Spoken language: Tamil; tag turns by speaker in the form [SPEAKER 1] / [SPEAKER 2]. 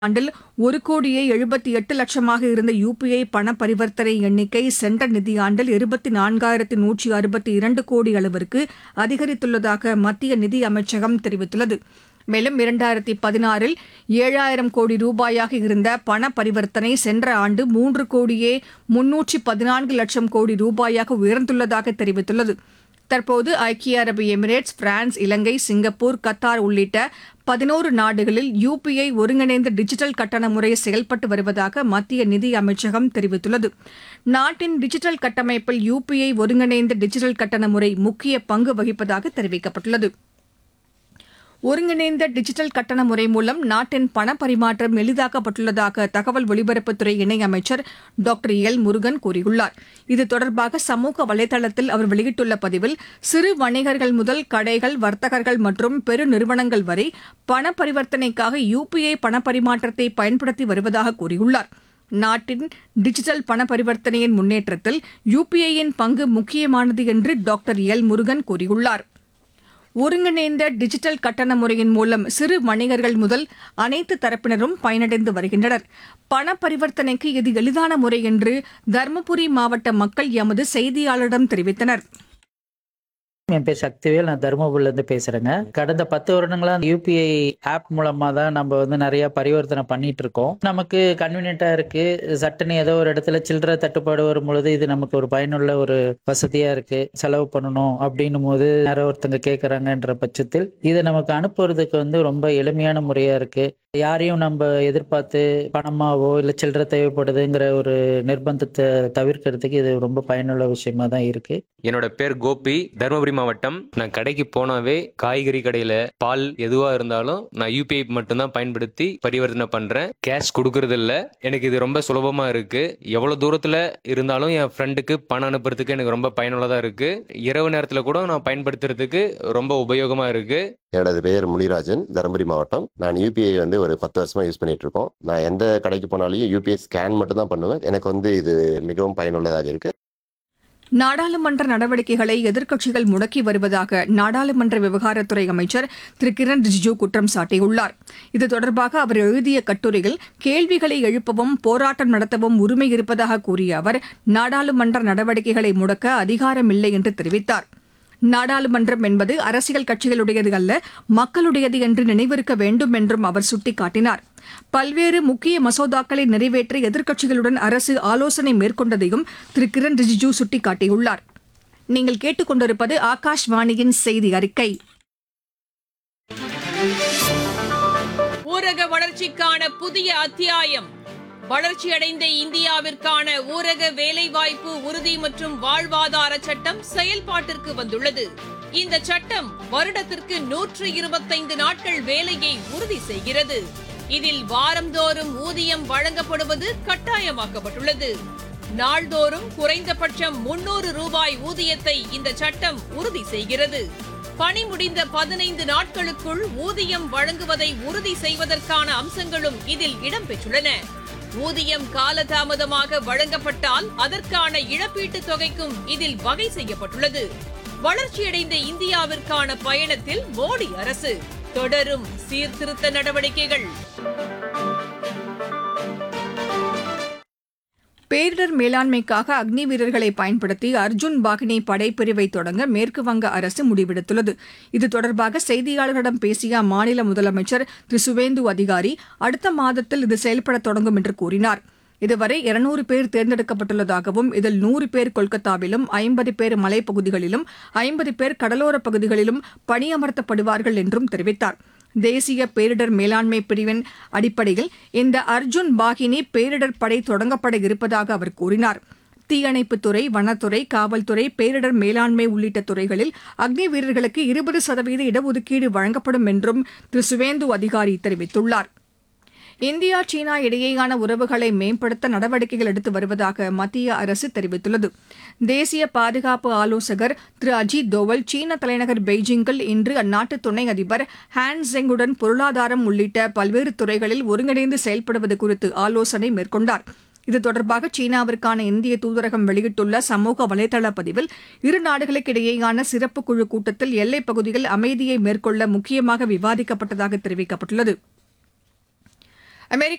[SPEAKER 1] ஆண்டில் ஒரு கோடியே எழுபத்தி எட்டு லட்சமாக இருந்த யுபிஐ பண பரிவர்த்தனை எண்ணிக்கை சென்ற நிதியாண்டில் இருபத்தி நான்காயிரத்து நூற்றி அறுபத்தி இரண்டு கோடி அளவிற்கு அதிகரித்துள்ளதாக மத்திய நிதி அமைச்சகம் தெரிவித்துள்ளது மேலும் இரண்டாயிரத்தி பதினாறில் ஏழாயிரம் கோடி ரூபாயாக இருந்த பண பரிவர்த்தனை சென்ற ஆண்டு மூன்று கோடியே முன்னூற்றி பதினான்கு லட்சம் கோடி ரூபாயாக உயர்ந்துள்ளதாக தெரிவித்துள்ளது தற்போது ஐக்கிய அரபு Emirates France Ilangai Singapore Qatar உள்ளிட்ட பதினோரு நாடுகளில் யுபிஐ ஒருங்கிணைந்த டிஜிட்டல் கட்டண முறை செயல்பட்டு வருவதாக மத்திய நிதி அமைச்சகம் தெரிவித்துள்ளது நாட்டின் டிஜிட்டல் கட்டமைப்பில் யுபிஐ ஒருங்கிணைந்த டிஜிட்டல் கட்டண முறை முக்கிய பங்கு வகிப்பதாக தெரிவிக்கப்பட்டுள்ளது ஒருங்கிணைந்த டிஜிட்டல் கட்டண முறை மூலம் நாட்டின் பண பரிமாற்றம் எளிதாக்கப்பட்டுள்ளதாக தகவல் ஒலிபரப்புத்துறை இணையமைச்சர் டாக்டர் எல் முருகன் கூறியுள்ளார் இது தொடர்பாக சமூக வலைதளத்தில் அவர் வெளியிட்டுள்ள பதிவில் சிறு வணிகர்கள் முதல் கடைகள் வர்த்தகர்கள் மற்றும் பெருநிறுவனங்கள் வரை பண பரிவர்த்தனைக்காக யுபிஐ பண பரிமாற்றத்தை பயன்படுத்தி வருவதாக கூறியுள்ளார் நாட்டின் டிஜிட்டல் பண பரிவர்த்தனையின் முன்னேற்றத்தில் யுபிஐயின் பங்கு முக்கியமானது என்று டாக்டர் எல் முருகன் கூறியுள்ளார் ஒருங்கிணைந்த டிஜிட்டல் கட்டண முறையின் மூலம் சிறு வணிகர்கள் முதல் அனைத்து தரப்பினரும் பயனடைந்து வருகின்றனர் பண பரிவர்த்தனைக்கு இது எளிதான முறை என்று தருமபுரி மாவட்ட மக்கள் எமது செய்தியாளரிடம் தெரிவித்தனர்
[SPEAKER 2] என் பேர் சக்திவேல் நான் தருமபுரில இருந்து பேசுறேங்க கடந்த பத்து வருடங்களா யூபிஐ ஆப் மூலமா தான் நம்ம வந்து நிறைய பரிவர்த்தனை பண்ணிட்டு இருக்கோம் நமக்கு கன்வீனியன்ட்டா இருக்கு சட்டுன்னு ஏதோ ஒரு இடத்துல சில்லறை தட்டுப்பாடு வரும் பொழுது இது நமக்கு ஒரு பயனுள்ள ஒரு வசதியா இருக்கு செலவு பண்ணணும் அப்படின்னும் போது யாரோ ஒருத்தங்க கேட்கறாங்கன்ற பட்சத்தில் இதை நமக்கு அனுப்புறதுக்கு வந்து ரொம்ப எளிமையான முறையா இருக்கு யாரையும் நம்ம எதிர்பார்த்து பணமாவோ இல்லை சில்லறை தேவைப்படுதுங்கிற ஒரு நிர்பந்தத்தை தவிர்க்கிறதுக்கு இது ரொம்ப பயனுள்ள விஷயமா தான் இருக்கு
[SPEAKER 3] என்னோட பேர் கோபி தருமபுரி மாவட்டம் நான் கடைக்கு போனாவே காய்கறி கடையில பால் எதுவா இருந்தாலும் நான் யூபிஐ மட்டும்தான் பயன்படுத்தி பரிவர்த்தனை பண்றேன் கேஷ் கொடுக்கறது இல்ல எனக்கு இது ரொம்ப சுலபமா இருக்கு எவ்வளவு தூரத்துல இருந்தாலும் என் ஃப்ரெண்டுக்கு பணம் அனுப்புறதுக்கு எனக்கு ரொம்ப பயனுள்ளதா இருக்கு இரவு நேரத்துல கூட நான் பயன்படுத்துறதுக்கு ரொம்ப உபயோகமா இருக்கு
[SPEAKER 4] எனது பெயர் முனிராஜன் தருமபுரி மாவட்டம் நான் யூபிஐ வந்து ஒரு பத்து வருஷமா யூஸ் பண்ணிட்டு இருக்கோம் நான் எந்த கடைக்கு போனாலும் யூபிஐ ஸ்கேன் மட்டும் தான் பண்ணுவேன் எனக்கு வந்து இது மிகவும் பயனுள்ளதாக இருக்கு
[SPEAKER 1] நாடாளுமன்ற நடவடிக்கைகளை எதிர்க்கட்சிகள் முடக்கி வருவதாக நாடாளுமன்ற விவகாரத்துறை அமைச்சர் திரு கிரண் ரிஜிஜூ குற்றம் சாட்டியுள்ளார் இது தொடர்பாக அவர் எழுதிய கட்டுரையில் கேள்விகளை எழுப்பவும் போராட்டம் நடத்தவும் உரிமை இருப்பதாக கூறிய அவர் நாடாளுமன்ற நடவடிக்கைகளை முடக்க அதிகாரமில்லை என்று தெரிவித்தார் நாடாளுமன்றம் என்பது அரசியல் கட்சிகளுடையது அல்ல மக்களுடையது என்று நினைவிருக்க வேண்டும் என்றும் அவர் சுட்டிக்காட்டினார் பல்வேறு முக்கிய மசோதாக்களை நிறைவேற்ற எதிர்க்கட்சிகளுடன் அரசு ஆலோசனை மேற்கொண்டதையும் திரு கிரண் ரிஜிஜூ சுட்டிக்காட்டியுள்ளார் நீங்கள் கேட்டுக்கொண்டிருப்பது ஆகாஷ்வாணியின் செய்தி அறிக்கை
[SPEAKER 5] ஊரக வளர்ச்சிக்கான புதிய அத்தியாயம் வளர்ச்சியடைந்த இந்தியாவிற்கான ஊரக வேலைவாய்ப்பு உறுதி மற்றும் வாழ்வாதார சட்டம் செயல்பாட்டிற்கு வந்துள்ளது இந்த சட்டம் வருடத்திற்கு நூற்று இருபத்தைந்து நாட்கள் வேலையை உறுதி செய்கிறது இதில் வாரந்தோறும் ஊதியம் வழங்கப்படுவது கட்டாயமாக்கப்பட்டுள்ளது நாள்தோறும் குறைந்தபட்சம் முன்னூறு ரூபாய் ஊதியத்தை இந்த சட்டம் உறுதி செய்கிறது பணி முடிந்த பதினைந்து நாட்களுக்குள் ஊதியம் வழங்குவதை உறுதி செய்வதற்கான அம்சங்களும் இதில் இடம்பெற்றுள்ளன ஊதியம் காலதாமதமாக வழங்கப்பட்டால் அதற்கான இழப்பீட்டுத் தொகைக்கும் இதில் வகை செய்யப்பட்டுள்ளது வளர்ச்சியடைந்த இந்தியாவிற்கான பயணத்தில் மோடி அரசு தொடரும் சீர்திருத்த நடவடிக்கைகள்
[SPEAKER 1] பேரிடர் மேலாண்மைக்காக அக்னி வீரர்களை பயன்படுத்தி அர்ஜுன் பாகினி படைப்பிரிவை தொடங்க மேற்கு வங்க அரசு முடிவெடுத்துள்ளது இது தொடர்பாக செய்தியாளர்களிடம் பேசிய அம்மாநில முதலமைச்சர் திரு சுவேந்து அதிகாரி அடுத்த மாதத்தில் இது செயல்பட தொடங்கும் என்று கூறினார் இதுவரை இருநூறு பேர் தேர்ந்தெடுக்கப்பட்டுள்ளதாகவும் இதில் நூறு பேர் கொல்கத்தாவிலும் ஐம்பது பேர் மலைப்பகுதிகளிலும் ஐம்பது பேர் கடலோரப் பகுதிகளிலும் பணியமர்த்தப்படுவார்கள் என்றும் தெரிவித்தார் தேசிய பேரிடர் மேலாண்மை பிரிவின் அடிப்படையில் இந்த அர்ஜுன் பாகினி பேரிடர் படை தொடங்கப்பட இருப்பதாக அவர் கூறினார் தீயணைப்புத்துறை வனத்துறை காவல்துறை பேரிடர் மேலாண்மை உள்ளிட்ட துறைகளில் அக்னி வீரர்களுக்கு இருபது சதவீத இடஒதுக்கீடு வழங்கப்படும் என்றும் திரு சுவேந்து அதிகாரி தெரிவித்துள்ளார் இந்தியா சீனா இடையேயான உறவுகளை மேம்படுத்த நடவடிக்கைகள் எடுத்து வருவதாக மத்திய அரசு தெரிவித்துள்ளது தேசிய பாதுகாப்பு ஆலோசகர் திரு அஜித் தோவல் சீன தலைநகர் பெய்ஜிங்கில் இன்று அந்நாட்டு துணை அதிபர் ஹான் ஜெங்குடன் பொருளாதாரம் உள்ளிட்ட பல்வேறு துறைகளில் ஒருங்கிணைந்து செயல்படுவது குறித்து ஆலோசனை மேற்கொண்டார் இது தொடர்பாக சீனாவிற்கான இந்திய தூதரகம் வெளியிட்டுள்ள சமூக வலைதள பதிவில் இரு நாடுகளுக்கிடையேயான சிறப்பு குழு கூட்டத்தில் எல்லைப் பகுதியில் அமைதியை மேற்கொள்ள முக்கியமாக விவாதிக்கப்பட்டதாக தெரிவிக்கப்பட்டுள்ளது அமெரிக்க